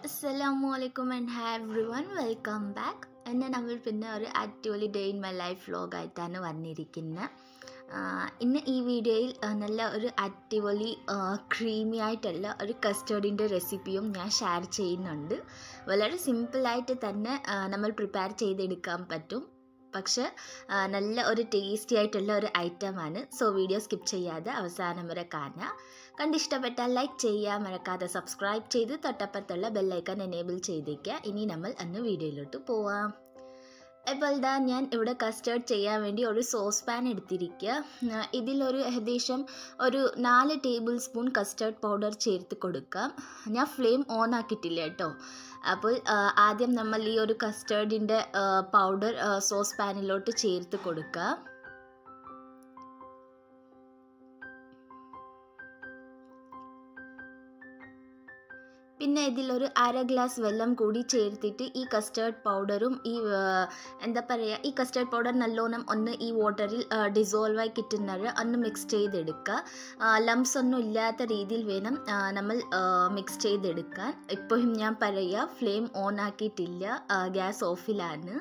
അസ്സലാമു അലൈക്കും and hi everyone welcome back എന്നെ നമ്മൾ പിന്നെ ഒരു അടിപൊളി ഡേ ഇൻ മൈ ലൈഫ് വ്ലോഗായിട്ടാണ് വന്നിരിക്കുന്നത് ഇന്ന് ഈ വീഡിയോയിൽ ആ, നല്ല ഒരു അടിപൊളി ക്രീമി ആയിട്ടുള്ള ഒരു കസ്റ്റേർഡിൻ്റെ റെസിപ്പിയും ഞാൻ ഷെയർ ചെയ്യുന്നുണ്ട് വളരെ സിമ്പിളായിട്ട് തന്നെ ആ, നമ്മൾ പ്രിപ്പയർ ചെയ്തെടുക്കാൻ പറ്റും പക്ഷെ ആ, നല്ല ഒരു ടേസ്റ്റി ആയിട്ടുള്ള ഒരു ഐറ്റമാണ് സോ വീഡിയോ സ്കിപ്പ് ചെയ്യാതെ അവസാനം വരെ കാണുക കണ്ടിഷ്ടപ്പെട്ടാൽ ലൈക്ക് ചെയ്യുക മറക്കാതെ സബ്സ്ക്രൈബ് ചെയ്ത് തൊട്ടപ്പുറത്തുള്ള ബെല്ലൈക്കൺ എനേബിൾ ചെയ്തേക്കുക ഇനി നമ്മൾ അന്ന് വീഡിയോയിലോട്ട് പോവാം അപ്പോൾ ഇതാ ഞാൻ ഇവിടെ കസ്റ്റേർഡ് ചെയ്യാൻ വേണ്ടി ഒരു സോസ് പാൻ എടുത്തിരിക്കുക ആ, ഇതിലൊരു ഏകദേശം ഒരു നാല് ടേബിൾ സ്പൂൺ കസ്റ്റേർഡ് പൗഡർ ചേർത്ത് കൊടുക്കാം ഞാൻ ഫ്ലെയിം ഓൺ ആക്കിയിട്ടില്ല കേട്ടോ അപ്പോൾ ആ, ആദ്യം നമ്മൾ ഈ ഒരു കസ്റ്റേർഡിൻ്റെ പൗഡർ സോസ് പാനിലോട്ട് ചേർത്ത് കൊടുക്കുക പിന്നെ ഇതിലൊരു അര ഗ്ലാസ് വെള്ളം കൂടി ചേർത്തിട്ട് ഈ കസ്റ്റേർഡ് പൗഡറും ഈ ആ, എന്താ പറയുക ഈ കസ്റ്റേർഡ് പൗഡർ നല്ലോണം ഒന്ന് ഈ വാട്ടറിൽ ഡിസോൾവ് ആയി കിട്ടുന്നത് ഒന്ന് മിക്സ് ചെയ്തെടുക്കുക ലംസ് ഒന്നും ഇല്ലാത്ത രീതിയിൽ വേണം ആ, നമ്മൾ മിക്സ് ചെയ്തെടുക്കാൻ ഇപ്പോഴും ഞാൻ പറയുക ഫ്ലെയിം ഓൺ ആക്കിയിട്ടില്ല ഗ്യാസ് ഓഫിലാണ്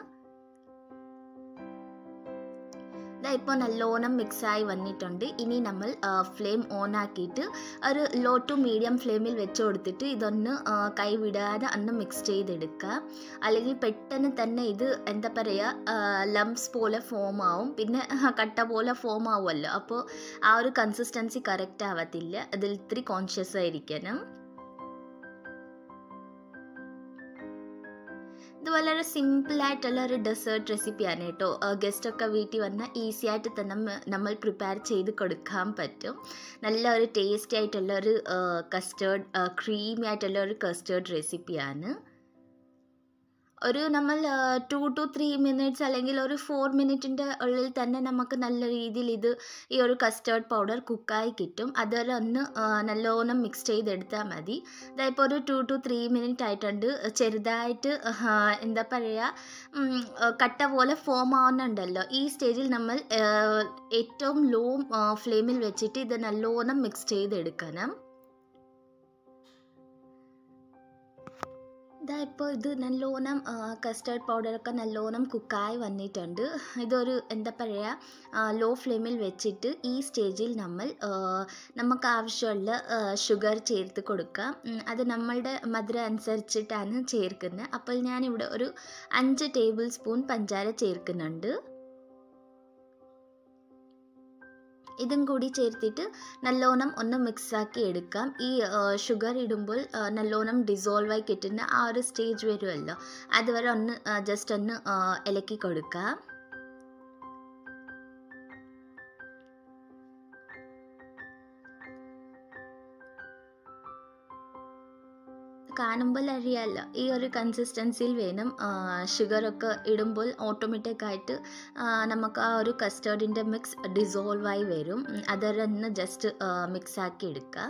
ദാ ഇപ്പോൾ നല്ലോണം മിക്സായി വന്നിട്ടുണ്ട് ഇനി നമ്മൾ ഫ്ലെയിം ഓൺ ആക്കിയിട്ട് ഒരു ലോ ടു മീഡിയം ഫ്ലെയിമിൽ വെച്ച് കൊടുത്തിട്ട് ഇതൊന്ന് ആ, കൈവിടാതെ ഒന്ന് മിക്സ് ചെയ്തെടുക്കുക അല്ലെങ്കിൽ പെട്ടെന്ന് തന്നെ ഇത് എന്താ പറയുക ലംസ് പോലെ ഫോം ആവും പിന്നെ കട്ട പോലെ ഫോം ആവുമല്ലോ അപ്പോൾ ആ ഒരു കൺസിസ്റ്റൻസി കറക്റ്റ് ആവത്തില്ല അതിൽ ഇത്തിരി കോൺഷ്യസ് ആയിരിക്കണം ഇത് വളരെ സിമ്പിളായിട്ടുള്ള ഒരു ഡെസേർട്ട് റെസിപ്പിയാണ് കേട്ടോ ഗസ്റ്റൊക്കെ വീട്ടിൽ വന്നാൽ ഈസി ആയിട്ട് തന്നെ നമ്മ- നമ്മൾ പ്രിപ്പയർ ചെയ്ത് കൊടുക്കാൻ പറ്റും നല്ല ഒരു ടേസ്റ്റി ആയിട്ടുള്ള ഒരു കസ്റ്റേർഡ് ക്രീമി ആയിട്ടുള്ള ഒരു കസ്റ്റേർഡ് റെസിപ്പിയാണ് ഒരു നമ്മൾ ടു ടു ത്രീ മിനിറ്റ്സ് അല്ലെങ്കിൽ ഒരു ഫോർ മിനിറ്റിൻ്റെ ഉള്ളിൽ തന്നെ നമുക്ക് നല്ല രീതിയിൽ ഇത് ഈ ഒരു കസ്റ്റേർഡ് പൗഡർ കുക്കായി കിട്ടും അതുവരെ ഒന്ന് ആ, നല്ലോണം മിക്സ് ചെയ്തെടുത്താൽ മതി ഇതായിപ്പോൾ ഒരു ടു ടു ത്രീ മിനിറ്റ് ആയിട്ടുണ്ട് ചെറുതായിട്ട് ആ, എന്താ പറയുക ഉം, ആ, കട്ട പോലെ ഫോം ആവുന്നുണ്ടല്ലോ ഈ സ്റ്റേജിൽ നമ്മൾ ആ, ഏറ്റവും ലോ ഫ്ലെയിമിൽ വെച്ചിട്ട് ഇത് നല്ലോണം മിക്സ് ചെയ്തെടുക്കണം ഇതാ ഇപ്പോൾ ഇത് നല്ലോണം കസ്റ്റേർഡ് പൗഡറൊക്കെ നല്ലോണം കുക്കായി വന്നിട്ടുണ്ട് ഇതൊരു എന്താ പറയുക ലോ ഫ്ലെയിമിൽ വെച്ചിട്ട് ഈ സ്റ്റേജിൽ നമ്മൾ ആ, നമുക്ക് ആവശ്യമുള്ള ഷുഗർ ചേർത്ത് കൊടുക്കാം ഉം, അത് നമ്മളുടെ മധുരം അനുസരിച്ചിട്ടാണ് ചേർക്കുന്നത് അപ്പോൾ ഞാനിവിടെ ഒരു അഞ്ച് ടേബിൾ സ്പൂൺ പഞ്ചാര ചേർക്കുന്നുണ്ട് ഇതും കൂടി ചേർത്തിട്ട് നല്ലോണം ഒന്ന് മിക്സാക്കി എടുക്കാം ഈ ഷുഗർ ഇടുമ്പോൾ ആ, നല്ലോണം ഡിസോൾവ് ആയി കിട്ടുന്ന ആ ഒരു സ്റ്റേജ് വരുമല്ലോ അതുവരെ ഒന്ന് ജസ്റ്റ് ഒന്ന് ആ, ഇളക്കി കൊടുക്കാം കാണുമ്പോൾ അറിയാമല്ലോ ഈ ഒരു കൺസിസ്റ്റൻസിയിൽ വേണം ഷുഗറൊക്കെ ഇടുമ്പോൾ ഓട്ടോമാറ്റിക്കായിട്ട് നമുക്ക് ആ ഒരു കസ്റ്റേർഡിൻ്റെ മിക്സ് ഡിസോൾവ് ആയി വരും ഉം, അതൊന്ന് ജസ്റ്റ് മിക്സ് ആക്കി എടുക്കുക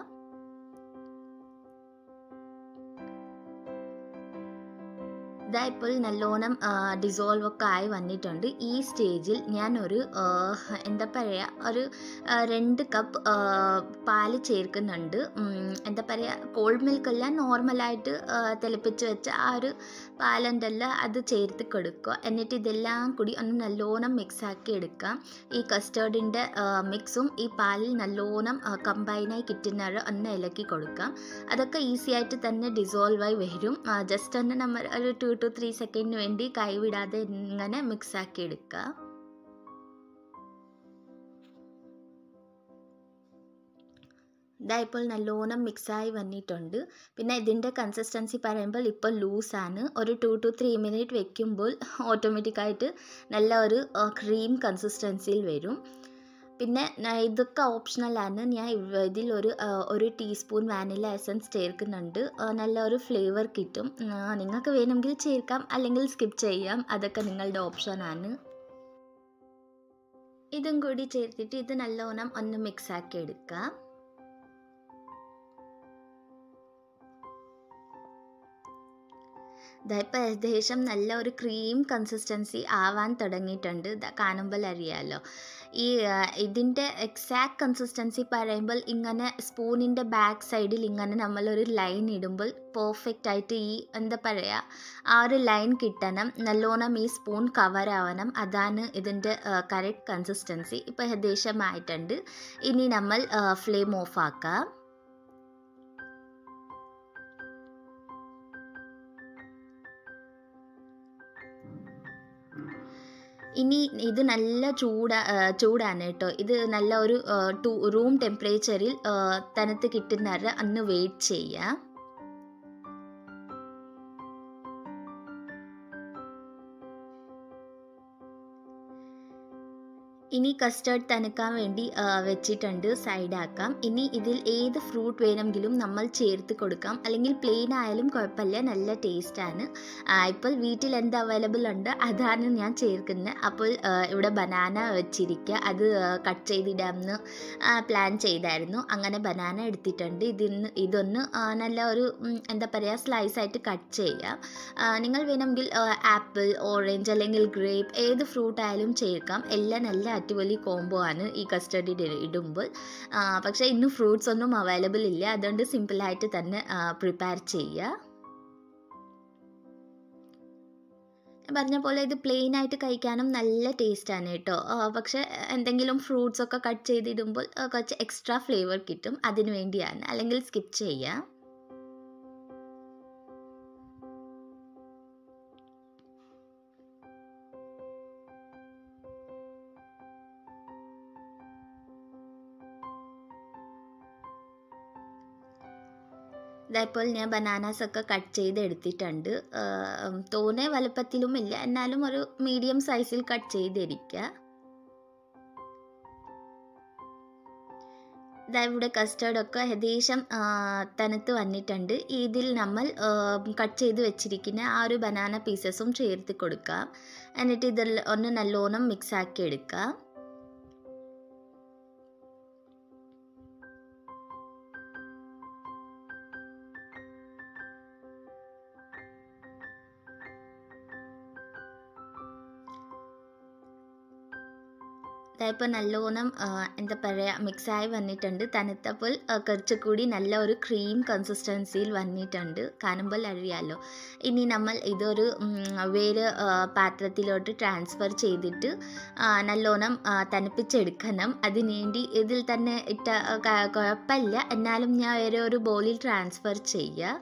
ഇതാ ഇപ്പോൾ നല്ലോണം ഡിസോൾവ് ഒക്കെ ആയി വന്നിട്ടുണ്ട് ഈ സ്റ്റേജിൽ ഞാനൊരു ആ, എന്താ പറയുക ഒരു ആ, രണ്ട് കപ്പ് പാല് ചേർക്കുന്നുണ്ട് ഉം, എന്താ പറയുക കോൾഡ് മിൽക്ക് അല്ല നോർമലായിട്ട് തിളപ്പിച്ച് വെച്ച ആ ഒരു പാലുണ്ടല്ല അത് ചേർത്ത് കൊടുക്കുക എന്നിട്ട് ഇതെല്ലാം കൂടി ഒന്ന് നല്ലോണം മിക്സ് ആക്കി എടുക്കാം ഈ കസ്റ്റേർഡിൻ്റെ മിക്സും ഈ പാലിൽ നല്ലോണം കമ്പൈനായി കിട്ടുന്നത് ഒന്ന് ഇളക്കി കൊടുക്കാം അതൊക്കെ ഈസി ആയിട്ട് തന്നെ ഡിസോൾവ് ആയി വരും ജസ്റ്റ് ഒന്ന് നമ്മൾ ഒരു ടു ടു ത്രീ സെക്കൻഡിന് വേണ്ടി കൈവിടാതെ ഇങ്ങനെ മിക്സ് ആക്കി എടുക്കുക ഇതാ ഇപ്പോൾ നല്ലോണം മിക്സായി വന്നിട്ടുണ്ട് പിന്നെ ഇതിൻ്റെ കൺസിസ്റ്റൻസി പറയുമ്പോൾ ഇപ്പോൾ ലൂസാണ് ഒരു ടു ടു ത്രീ മിനിറ്റ് വെക്കുമ്പോൾ ഓട്ടോമാറ്റിക്കായിട്ട് നല്ല ഒരു ക്രീം കൺസിസ്റ്റൻസിയിൽ വരും പിന്നെ ന- ഇതൊക്കെ ഓപ്ഷണലാണ് ഞാൻ ഇവ- ഇതിലൊരു ആ, ഒരു ടീസ്പൂൺ വാനില എസൻസ് ചേർക്കുന്നുണ്ട് ആ, നല്ല ഒരു ഫ്ലേവർ കിട്ടും ആ, നിങ്ങൾക്ക് വേണമെങ്കിൽ ചേർക്കാം അല്ലെങ്കിൽ സ്കിപ്പ് ചെയ്യാം അതൊക്കെ നിങ്ങളുടെ ഓപ്ഷനാണ് ഇതും കൂടി ചേർത്തിട്ട് ഇത് നല്ലോണം ഒന്ന് മിക്സ് ആക്കി എടുക്കാം ഇതിപ്പോൾ ഏകദേശം നല്ല ഒരു ക്രീം കൺസിസ്റ്റൻസി ആവാൻ തുടങ്ങിയിട്ടുണ്ട് ഇത് കാണുമ്പോൾ അറിയാമല്ലോ ഈ ഇതിൻ്റെ എക്സാക്ട് കൺസിസ്റ്റൻസി പറയുമ്പോൾ ഇങ്ങനെ സ്പൂണിൻ്റെ ബാക്ക് സൈഡിൽ ഇങ്ങനെ നമ്മളൊരു ലൈൻ ഇടുമ്പോൾ പെർഫെക്റ്റ് ആയിട്ട് ഈ എന്താ പറയുക ആ ഒരു ലൈൻ കിട്ടണം നല്ലോണം ഈ സ്പൂൺ കവർ ആവണം അതാണ് ഇതിൻ്റെ കറക്റ്റ് കൺസിസ്റ്റൻസി ഇപ്പോൾ ഏകദേശമായിട്ടുണ്ട് ഇനി നമ്മൾ ഫ്ലെയിം ഓഫ് ആക്കാം ഇനി ഇത് നല്ല ചൂടാ ചൂടാണ് കേട്ടോ ഇത് നല്ല ഒരു ടു റൂം ടെമ്പറേച്ചറിൽ തണുത്ത് കിട്ടുന്നവരെ അന്ന് വെയിറ്റ് ചെയ്യുക ഇനി കസ്റ്റേർഡ് തണുക്കാൻ വേണ്ടി വെച്ചിട്ടുണ്ട് സൈഡാക്കാം ഇനി ഇതിൽ ഏത് ഫ്രൂട്ട് വേണമെങ്കിലും നമ്മൾ ചേർത്ത് കൊടുക്കാം അല്ലെങ്കിൽ പ്ലെയിൻ ആയാലും കുഴപ്പമില്ല നല്ല ടേസ്റ്റാണ് ഇപ്പോൾ വീട്ടിൽ എന്ത് അവൈലബിൾ ഉണ്ട് അതാണ് ഞാൻ ചേർക്കുന്നത് അപ്പോൾ ഇവിടെ ബനാന വെച്ചിരിക്കുക അത് കട്ട് ചെയ്തിടാമെന്ന് പ്ലാൻ ചെയ്തായിരുന്നു അങ്ങനെ ബനാന എടുത്തിട്ടുണ്ട് ഇതിന് ഇതൊന്ന് നല്ല ഒരു എന്താ പറയുക സ്ലൈസ് ആയിട്ട് കട്ട് ചെയ്യാം നിങ്ങൾ വേണമെങ്കിൽ ആപ്പിൾ ഓറഞ്ച് അല്ലെങ്കിൽ ഗ്രേപ്പ് ഏത് ഫ്രൂട്ട് ആയാലും ചേർക്കാം എല്ലാം നല്ല അടിപൊളി കോംബോ ആണ് ഈ കസ്റ്റഡി ഇടുമ്പോൾ പക്ഷേ ഇന്ന് ഫ്രൂട്ട്സ് ഒന്നും അവൈലബിൾ ഇല്ല അതുകൊണ്ട് സിമ്പിളായിട്ട് തന്നെ പ്രിപ്പയർ ചെയ്യുക പറഞ്ഞ പോലെ ഇത് പ്ലെയിൻ ആയിട്ട് കഴിക്കാനും നല്ല ടേസ്റ്റാണ് കേട്ടോ പക്ഷെ എന്തെങ്കിലും ഫ്രൂട്ട്സ് ഒക്കെ കട്ട് ചെയ്തിടുമ്പോൾ കുറച്ച് എക്സ്ട്രാ ഫ്ലേവർ കിട്ടും അതിന് വേണ്ടിയാണ് അല്ലെങ്കിൽ സ്കിപ്പ് ചെയ്യുക ഇതേപോലെ ഞാൻ ബനാനാസ് ഒക്കെ കട്ട് ചെയ്ത് എടുത്തിട്ടുണ്ട് തോനെ വലുപ്പത്തിലും ഇല്ല എന്നാലും ഒരു മീഡിയം സൈസിൽ കട്ട് ചെയ്തിരിക്കുക ഇതാ ഇവിടെ കസ്റ്റേർഡൊക്കെ ഏകദേശം തണുത്ത് വന്നിട്ടുണ്ട് ഇതിൽ നമ്മൾ കട്ട് ചെയ്ത് വെച്ചിരിക്കുന്ന ആ ഒരു ബനാന പീസസും ചേർത്ത് കൊടുക്കാം എന്നിട്ട് ഇതിൽ ഒന്ന് നല്ലോണം മിക്സ് ആക്കി എടുക്കാം ഇപ്പോൾ നല്ലോണം എന്താ പറയുക മിക്സായി വന്നിട്ടുണ്ട് തണുത്തപ്പോൾ കുറച്ചുകൂടി നല്ല ഒരു ക്രീം കൺസിസ്റ്റൻസിയിൽ വന്നിട്ടുണ്ട് കാണുമ്പോൾ അറിയാമല്ലോ ഇനി നമ്മൾ ഇതൊരു വേറെ പാത്രത്തിലോട്ട് ട്രാൻസ്ഫർ ചെയ്തിട്ട് നല്ലോണം തണുപ്പിച്ചെടുക്കണം അതിനുവേണ്ടി ഇതിൽ തന്നെ ഇട്ട കുഴപ്പമില്ല എന്നാലും ഞാൻ വേറെ ഒരു ബോളിൽ ട്രാൻസ്ഫർ ചെയ്യുക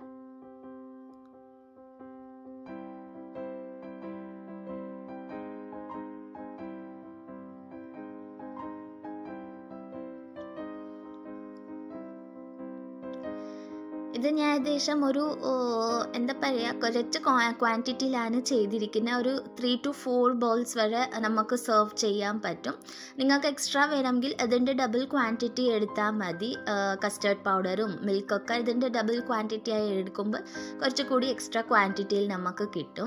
ഇത് ഞാൻ ഏകദേശം ഒരു എന്താ പറയുക കുറച്ച് ക്വാണ്ടിറ്റിയിലാണ് ചെയ്തിരിക്കുന്നത് ഒരു ത്രീ ടു ഫോർ ബോൾസ് വരെ നമുക്ക് സെർവ് ചെയ്യാൻ പറ്റും നിങ്ങൾക്ക് എക്സ്ട്രാ വേണമെങ്കിൽ അതിൻ്റെ ഡബിൾ ക്വാണ്ടിറ്റി എടുത്താൽ മതി കസ്റ്റേർഡ് പൗഡറും മിൽക്കൊക്കെ ഇതിൻ്റെ ഡബിൾ ക്വാണ്ടിറ്റി ആയി എടുക്കുമ്പോൾ കുറച്ചുകൂടി എക്സ്ട്രാ ക്വാണ്ടിറ്റിയിൽ നമുക്ക് കിട്ടും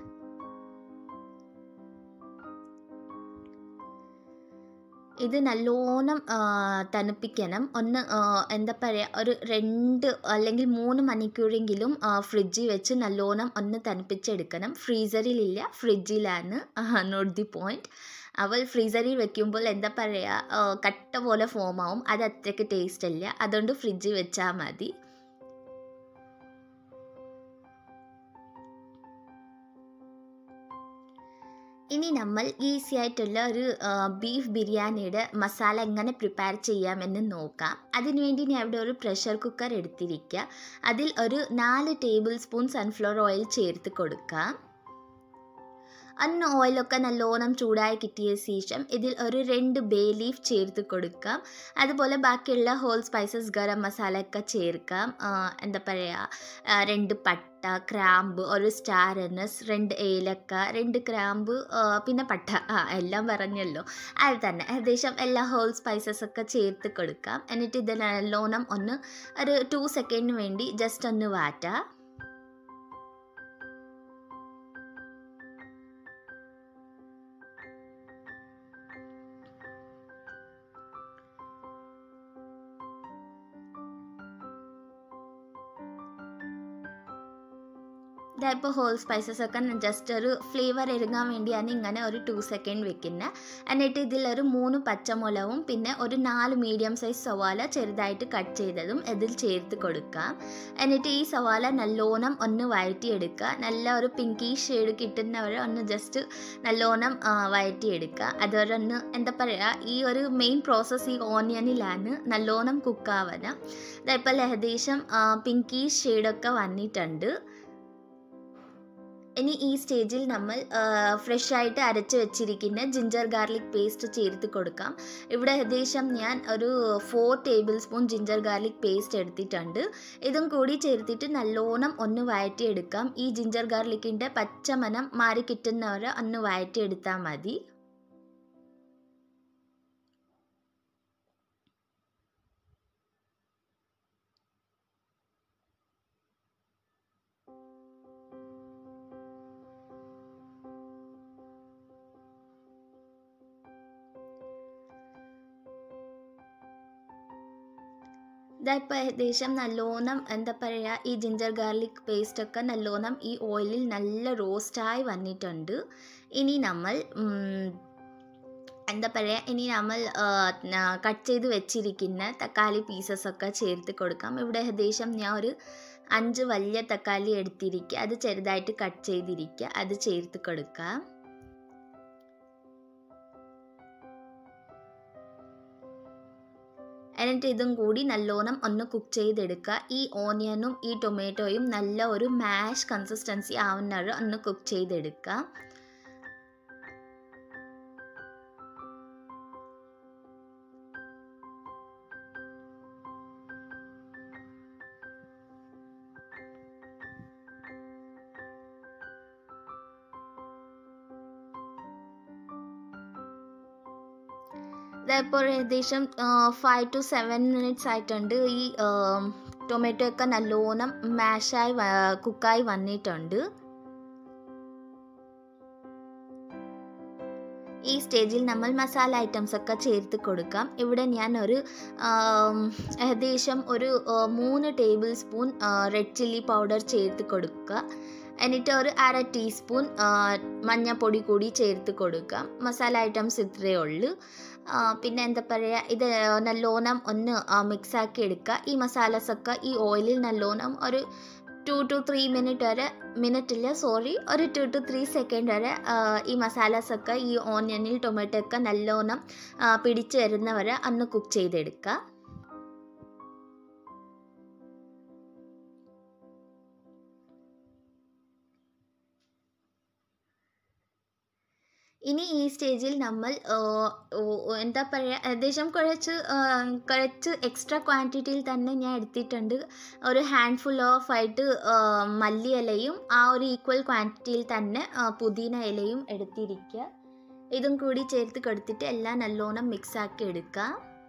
ഇത് നല്ലോണം തണുപ്പിക്കണം ഒന്ന് എന്താ പറയുക ഒരു രണ്ട് അല്ലെങ്കിൽ മൂന്ന് മണിക്കൂറെങ്കിലും ഫ്രിഡ്ജിൽ വെച്ച് നല്ലോണം ഒന്ന് തണുപ്പിച്ചെടുക്കണം ഫ്രീസറിലില്ല ഫ്രിഡ്ജിലാണ് നോട്ട് ദി പോയിൻറ്റ് അവൾ ഫ്രീസറിൽ വെക്കുമ്പോൾ എന്താ പറയുക കട്ട പോലെ ഫോം ആവും അത് അത്രയ്ക്ക് ടേസ്റ്റ് അല്ല അതുകൊണ്ട് ഫ്രിഡ്ജിൽ വെച്ചാൽ മതി ഇനി നമ്മൾ ഈസി ആയിട്ടുള്ള ഒരു ബീഫ് ബിരിയാണിയുടെ മസാല എങ്ങനെ പ്രിപ്പയർ ചെയ്യാമെന്ന് നോക്കാം അതിനുവേണ്ടി ഞാൻ ഇവിടെ ഒരു പ്രഷർ കുക്കർ എടുത്തിരിക്കുക അതിൽ ഒരു നാല് ടേബിൾ സ്പൂൺ സൺഫ്ലവർ ഓയിൽ ചേർത്ത് കൊടുക്കാം അന്ന് ഓയിലൊക്കെ നല്ലോണം ചൂടായി കിട്ടിയ ശേഷം ഇതിൽ ഒരു രണ്ട് ബേ ലീഫ് ചേർത്ത് കൊടുക്കാം അതുപോലെ ബാക്കിയുള്ള ഹോൾ സ്പൈസസ് ഗരം മസാല ഒക്കെ ചേർക്കാം എന്താ പറയുക രണ്ട് പട്ട ക്രാമ്പ് ഒരു സ്റ്റാർ എനസ് രണ്ട് ഏലക്ക രണ്ട് ക്രാമ്പ് പിന്നെ പട്ട ആ എല്ലാം പറഞ്ഞല്ലോ അത് തന്നെ ഏകദേശം എല്ലാ ഹോൾ സ്പൈസസ് ഒക്കെ ചേർത്ത് കൊടുക്കാം എന്നിട്ട് ഇത് നല്ലോണം ഒന്ന് ഒരു ടു സെക്കൻഡിന് വേണ്ടി ജസ്റ്റ് ഒന്ന് വാറ്റാം ഇതായപ്പോൾ ഹോൾ സ്പൈസസ് ഒക്കെ ജസ്റ്റ് ഒരു ഫ്ലേവർ ഇറങ്ങാൻ വേണ്ടിയാണ് ഇങ്ങനെ ഒരു ടു സെക്കൻഡ് വെക്കുന്നത് എന്നിട്ട് ഇതിലൊരു മൂന്ന് പച്ചമുളകും പിന്നെ ഒരു നാല് മീഡിയം സൈസ് സവാല ചെറുതായിട്ട് കട്ട് ചെയ്തതും ഇതിൽ ചേർത്ത് കൊടുക്കാം എന്നിട്ട് ഈ സവാല നല്ലോണം ഒന്ന് വഴറ്റിയെടുക്കുക നല്ല ഒരു പിങ്കി ഷെയ്ഡ് കിട്ടുന്നവരെ ഒന്ന് ജസ്റ്റ് നല്ലോണം ആ, വഴറ്റിയെടുക്കുക അതുവരെ ഒന്ന് എന്താ പറയുക ഈ ഒരു മെയിൻ പ്രോസസ്സ് ഈ ഓണിയനിലാണ് നല്ലോണം കുക്കാവുക ഇതായപ്പോൾ ഏകദേശം പിങ്കി ഷെയ്ഡൊക്കെ വന്നിട്ടുണ്ട് ഇനി ഈ സ്റ്റേജിൽ നമ്മൾ ഫ്രഷ് ആയിട്ട് അരച്ച് വെച്ചിരിക്കുന്ന ജിഞ്ചർ ഗാർലിക് പേസ്റ്റ് ചേർത്ത് കൊടുക്കാം ഇവിടെ ഏകദേശം ഞാൻ ഒരു four tablespoon ginger garlic paste എടുത്തിട്ടുണ്ട് ഇതും കൂടി ചേർത്തിട്ട് നല്ലോണം ഒന്ന് വഴറ്റിയെടുക്കാം ഈ ജിഞ്ചർ ഗാർലിക്കിൻ്റെ പച്ചമനം മാറി കിട്ടുന്നവരെ ഒന്ന് വഴറ്റിയെടുത്താൽ മതി ഇതായിപ്പോൾ ഏകദേശം നല്ലോണം എന്താ പറയുക ഈ ജിഞ്ചർ ഗാർലിക് പേസ്റ്റൊക്കെ നല്ലോണം ഈ ഓയിലിൽ നല്ല റോസ്റ്റായി വന്നിട്ടുണ്ട് ഇനി നമ്മൾ ഉം, എന്താ പറയുക ഇനി നമ്മൾ കട്ട് ചെയ്ത് വെച്ചിരിക്കുന്ന തക്കാളി പീസസ് ഒക്കെ ചേർത്ത് കൊടുക്കാം ഇവിടെ ഏകദേശം ഞാൻ ഒരു അഞ്ച് വലിയ തക്കാളി എടുത്തിരിക്കുക അത് ചെറുതായിട്ട് കട്ട് ചെയ്തിരിക്കുക അത് ചേർത്ത് കൊടുക്കാം എന്നിട്ട് ഇതും കൂടി നല്ലോണം ഒന്ന് കുക്ക് ചെയ്തെടുക്കുക ഈ ഓണിയനും ഈ ടൊമാറ്റോയും നല്ല ഒരു മാഷ് കൺസിസ്റ്റൻസി ആവുന്നവരെ ഒന്ന് കുക്ക് ചെയ്തെടുക്കുക ഇതപ്പോൾ ഏകദേശം ഫൈവ് ടു സെവൻ മിനിറ്റ്സ് ആയിട്ടുണ്ട് ഈ ടൊമാറ്റോ ഒക്കെ നല്ലോണം മാഷായി കുക്കായി വന്നിട്ടുണ്ട് ഈ സ്റ്റേജിൽ നമ്മൾ മസാല ഐറ്റംസ് ഒക്കെ ചേർത്ത് കൊടുക്കാം ഇവിടെ ഞാൻ ഒരു ആം, ഏകദേശം ഒരു ആ, മൂന്ന് tablespoon red chilli powder ചേർത്ത് കൊടുക്കുക എന്നിട്ട് ഒരു അര ടീസ്പൂൺ ആ, മഞ്ഞൾപ്പൊടി കൂടി ചേർത്ത് കൊടുക്കാം മസാല ഐറ്റംസ് ഇത്രയേ ഉള്ളൂ ആ, പിന്നെ എന്താ പറയുക ഇത് നല്ലോണം ഒന്ന് മിക്സാക്കി എടുക്കുക ഈ മസാലസ് ഒക്കെ ഈ ഓയിലിൽ നല്ലോണം ഒരു ടു ടു ത്രീ മിനിറ്റ് വരെ മിനിറ്റ് ഇല്ല സോറി ഒരു ടു ടു ത്രീ സെക്കൻഡ് വരെ ആ, ഈ മസാലാസ് ഒക്കെ ഈ ഓണിയനിൽ ടൊമാറ്റോ ഒക്കെ നല്ലോണം ആ, പിടിച്ച് വരുന്നവരെ ഒന്ന് കുക്ക് ചെയ്തെടുക്കുക ഇനി ഈ സ്റ്റേജിൽ നമ്മൾ ആ, ഓ- ഓ- എന്താ പറയുക ഏകദേശം കുറച്ച് ആ, കുറച്ച് എക്സ്ട്രാ ക്വാണ്ടിറ്റിയിൽ തന്നെ ഞാൻ എടുത്തിട്ടുണ്ട് ഒരു ഹാൻഡ് ഫുൾ ഓഫ് ആയിട്ട് ആ, മല്ലി ഇലയും ആ ഒരു ഈക്വൽ ക്വാണ്ടിറ്റിയിൽ തന്നെ ആ, പുതിന ഇലയും എടുത്തിരിക്കുക ഇതും കൂടി ചേർത്ത് കൊടുത്തിട്ട് എല്ലാം നല്ലോണം മിക്സ് ആക്കി എടുക്കുക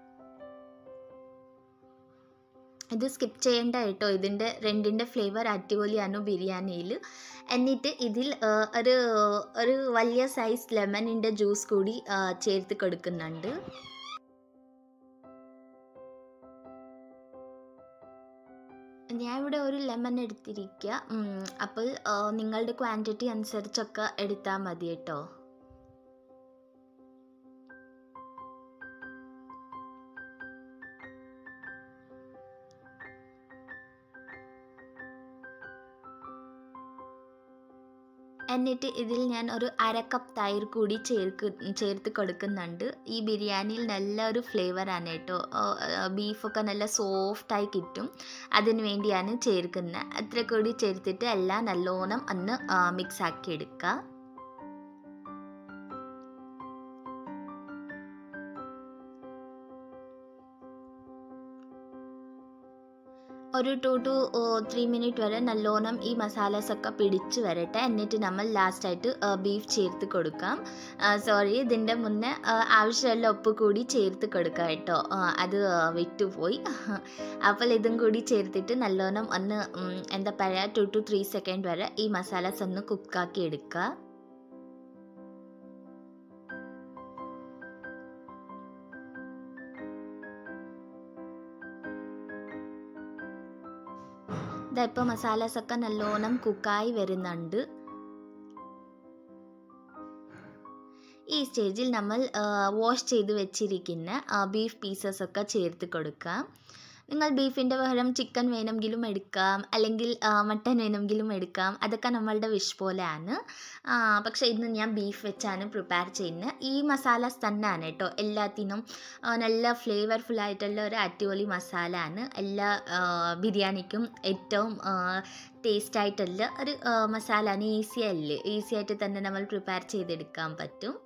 ഇത് സ്കിപ്പ് ചെയ്യേണ്ട കേട്ടോ ഇതിൻ്റെ രണ്ടിൻ്റെ ഫ്ലേവർ അടിപൊളിയാണ് ബിരിയാണിയിൽ എന്നിട്ട് ഇതിൽ ആ, ഒരു ഒരു വലിയ സൈസ് ലെമണിൻ്റെ ജ്യൂസ് കൂടി ആ, ചേർത്ത് കൊടുക്കുന്നുണ്ട് ഞാൻ ഇവിടെ ഒരു ലെമൺ എടുത്തിരിക്കുക ഉം, അപ്പോൾ ആ, നിങ്ങളുടെ ക്വാണ്ടിറ്റി അനുസരിച്ചൊക്കെ എടുത്താൽ മതി കേട്ടോ എന്നിട്ട് ഇതിൽ ഞാൻ ഒരു അര കപ്പ് തൈർ കൂടി ചേർക്ക് ചേർത്ത് കൊടുക്കുന്നുണ്ട് ഈ ബിരിയാണിയിൽ നല്ല ഒരു ഫ്ലേവറാണ് കേട്ടോ ബീഫൊക്കെ നല്ല സോഫ്റ്റായി കിട്ടും അതിന് വേണ്ടിയാണ് ചേർക്കുന്നത് അത്ര കൂടി ചേർത്തിട്ട് എല്ലാം നല്ലോണം ഒന്ന് മിക്സ് ആക്കി എടുക്കുക ഒരു ടു ടു ത്രീ മിനിറ്റ് വരെ നല്ലോണം ഈ മസാലാസ് ഒക്കെ പിടിച്ച് വരട്ടെ എന്നിട്ട് നമ്മൾ ലാസ്റ്റായിട്ട് ബീഫ് ചേർത്ത് കൊടുക്കാം സോറി ഇതിൻ്റെ മുന്നേ ആ, ആവശ്യമുള്ള ഉപ്പ് കൂടി ചേർത്ത് കൊടുക്കാം കേട്ടോ ആ, അത് വിട്ടുപോയി അപ്പോൾ ഇതും കൂടി ചേർത്തിട്ട് നല്ലോണം ഒന്ന് ഉം, എന്താ പറയുക ടു ടു ത്രീ സെക്കൻഡ് വരെ ഈ മസാലാസ് ഒന്ന് കുക്കാക്കി എടുക്കുക ഇതാ ഇപ്പോൾ മസാലാസൊക്കെ നല്ലോണം കുക്കായി വരുന്നുണ്ട് ഈ സ്റ്റേജിൽ നമ്മൾ വാഷ് ചെയ്ത് വെച്ചിരിക്കുന്ന ബീഫ് പീസസ് ഒക്കെ ചേർത്ത് കൊടുക്കാം നിങ്ങൾ ബീഫിൻ്റെ പകരം ചിക്കൻ വേണമെങ്കിലും എടുക്കാം അല്ലെങ്കിൽ മട്ടൻ വേണമെങ്കിലും എടുക്കാം അതൊക്കെ നമ്മളുടെ വിഷ് പോലെയാണ് പക്ഷേ ഇന്ന് ഞാൻ ബീഫ് വെച്ചാണ് പ്രിപ്പയർ ചെയ്യുന്നത് ഈ മസാലാസ് തന്നെയാണ് കേട്ടോ എല്ലാത്തിനും നല്ല ഫ്ലേവർഫുൾ ആയിട്ടുള്ള ഒരു അടിപൊളി മസാല ആണ് എല്ലാ ബിരിയാണിക്കും ഏറ്റവും ടേസ്റ്റ് ആയിട്ടുള്ള ഒരു മസാല ആണ് ഈസി അല്ലേ ഈസി ആയിട്ട് തന്നെ നമ്മൾ പ്രിപ്പയർ ചെയ്തെടുക്കാൻ പറ്റും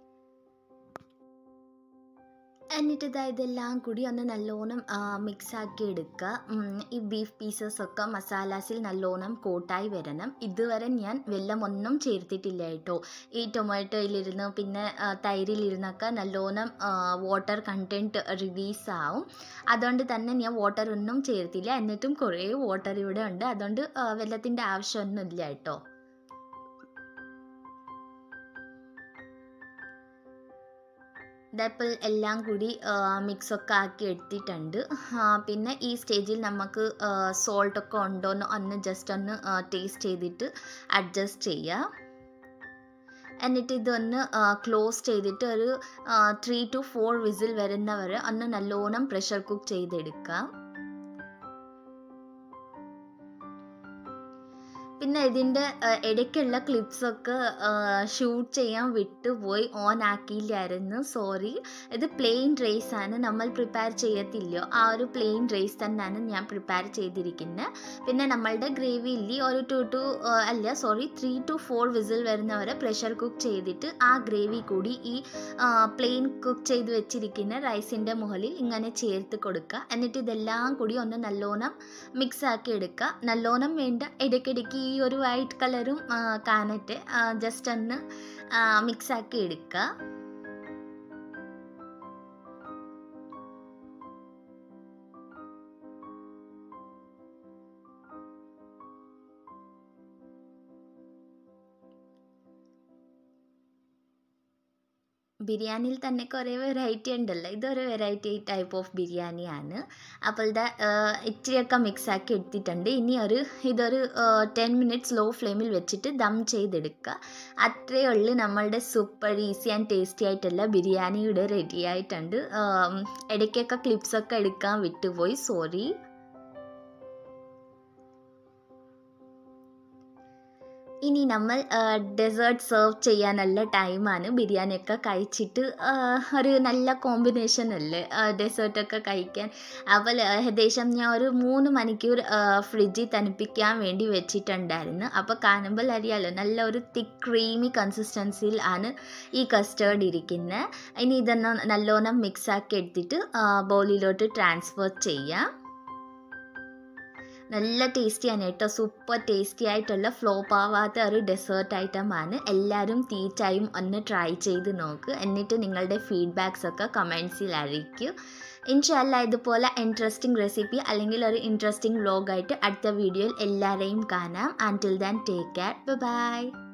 എന്നിട്ട് ഇതാ ഇതെല്ലാം കൂടി ഒന്ന് നല്ലോണം മിക്സ് ആക്കി എടുക്കുക ഈ ബീഫ് പീസസ് ഒക്കെ മസാലാസിൽ നല്ലോണം കോട്ടായി വരണം ഇതുവരെ ഞാൻ വെള്ളമൊന്നും ചേർത്തിട്ടില്ല കേട്ടോ ഈ ടൊമാറ്റോയിലിരുന്ന് പിന്നെ തൈരിലിരുന്നൊക്കെ നല്ലോണം വാട്ടർ കണ്ടൻറ്റ് റിലീസ് ആവും അതുകൊണ്ട് തന്നെ ഞാൻ വാട്ടർ ഒന്നും ചേർത്തില്ല എന്നിട്ടും കുറേ വാട്ടർ ഇവിടെ ഉണ്ട് അതുകൊണ്ട് വെള്ളത്തിൻ്റെ ആവശ്യമൊന്നുമില്ല കേട്ടോ ഇതപ്പോൾ എല്ലാം കൂടി മിക്സൊക്കെ ആക്കി എടുത്തിട്ടുണ്ട് പിന്നെ ഈ സ്റ്റേജിൽ നമുക്ക് സോൾട്ടൊക്കെ ഉണ്ടോയെന്ന് ഒന്ന് ജസ്റ്റ് ഒന്ന് ടേസ്റ്റ് ചെയ്തിട്ട് അഡ്ജസ്റ്റ് ചെയ്യാം എന്നിട്ട് ഇതൊന്ന് ക്ലോസ് ചെയ്തിട്ട് ഒരു ത്രീ ടു ഫോർ വിസിൽ വരുന്നവരെ ഒന്ന് നല്ലോണം പ്രഷർ കുക്ക് ചെയ്തെടുക്കാം പിന്നെ ഇതിൻ്റെ ഇടയ്ക്കുള്ള ക്ലിപ്സൊക്കെ ഷൂട്ട് ചെയ്യാൻ വിട്ടുപോയി ഓൺ ആക്കിയില്ലായിരുന്നു സോറി ഇത് പ്ലെയിൻ റൈസ് ആണ് നമ്മൾ പ്രിപ്പയർ ചെയ്യത്തില്ലയോ ആ ഒരു പ്ലെയിൻ റൈസ് തന്നെയാണ് ഞാൻ പ്രിപ്പയർ ചെയ്തിരിക്കുന്നത് പിന്നെ നമ്മളുടെ ഗ്രേവിയിൽ ഒരു ടു ടു അല്ല sorry three two four whistle വരുന്നവരെ പ്രഷർ കുക്ക് ചെയ്തിട്ട് ആ ഗ്രേവി കൂടി ഈ പ്ലെയിൻ കുക്ക് ചെയ്ത് വെച്ചിരിക്കുന്ന റൈസിൻ്റെ മുകളിൽ ഇങ്ങനെ ചേർത്ത് കൊടുക്കുക എന്നിട്ട് ഇതെല്ലാം കൂടി ഒന്ന് നല്ലോണം മിക്സ് ആക്കി എടുക്കുക നല്ലോണം വേണ്ട ഇടയ്ക്കിടയ്ക്ക് ഈ ഒരു വൈറ്റ് കളറും കാണട്ടെ ജസ്റ്റ് ഒന്ന് മിക്സ് ആക്കി എടുക്കുക ബിരിയാണിയിൽ തന്നെ കുറേ വെറൈറ്റി ഉണ്ടല്ലോ ഇതൊരു വെറൈറ്റി ടൈപ്പ് ഓഫ് ബിരിയാണിയാണ് അപ്പോൾ ഇത് ഇച്ചിരിയൊക്കെ മിക്സ് ആക്കി എടുത്തിട്ടുണ്ട് ഇനി ഒരു ഇതൊരു ടെൻ മിനിറ്റ്സ് ലോ ഫ്ലെയിമിൽ വെച്ചിട്ട് ദം ചെയ്തെടുക്കുക അത്രയേ ഉള്ളൂ നമ്മളുടെ സൂപ്പർ ഈസി ആൻഡ് ടേസ്റ്റി ആയിട്ടുള്ള ബിരിയാണി ഇവിടെ റെഡി ആയിട്ടുണ്ട് ഇടയ്ക്കൊക്കെ ക്ലിപ്സൊക്കെ എടുക്കാൻ വിട്ടുപോയി സോറി ഇനി നമ്മൾ ഡെസേർട്ട് സെർവ് ചെയ്യാനുള്ള ടൈമാണ് ബിരിയാണിയൊക്കെ കഴിച്ചിട്ട് ഒരു നല്ല കോമ്പിനേഷൻ അല്ലേ ഡെസേർട്ടൊക്കെ കഴിക്കാൻ അപ്പോൾ ഏകദേശം ഞാൻ ഒരു മൂന്ന് മണിക്കൂർ ഫ്രിഡ്ജിൽ തണുപ്പിക്കാൻ വേണ്ടി വെച്ചിട്ടുണ്ടായിരുന്നു അപ്പോൾ കാണുമ്പോൾ അറിയാമല്ലോ നല്ല ഒരു തിക്ക് ക്രീമി കൺസിസ്റ്റൻസിയിൽ ആണ് ഈ കസ്റ്റേർഡ് ഇരിക്കുന്നത് ഇനി ഇതൊന്ന് നല്ലോണം മിക്സാക്കി എടുത്തിട്ട് ബൗളിലോട്ട് ട്രാൻസ്ഫർ ചെയ്യാം നല്ല ടേസ്റ്റിയാണ് കേട്ടോ സൂപ്പർ ടേസ്റ്റി ആയിട്ടുള്ള ഫ്ലോപ്പ് ആവാത്ത ഒരു ഡെസേർട്ട് ഐറ്റമാണ് എല്ലാവരും തീർച്ചയായും ഒന്ന് ട്രൈ ചെയ്ത് നോക്ക് എന്നിട്ട് നിങ്ങളുടെ ഫീഡ്ബാക്സ് ഒക്കെ കമൻസിൽ അറിയിക്കൂ ഇൻഷല്ല ഇതുപോലെ ഇൻട്രസ്റ്റിംഗ് റെസിപ്പി അല്ലെങ്കിൽ ഒരു ഇൻട്രസ്റ്റിംഗ് വ്ലോഗായിട്ട് അടുത്ത വീഡിയോയിൽ എല്ലാവരെയും കാണാം until then take care by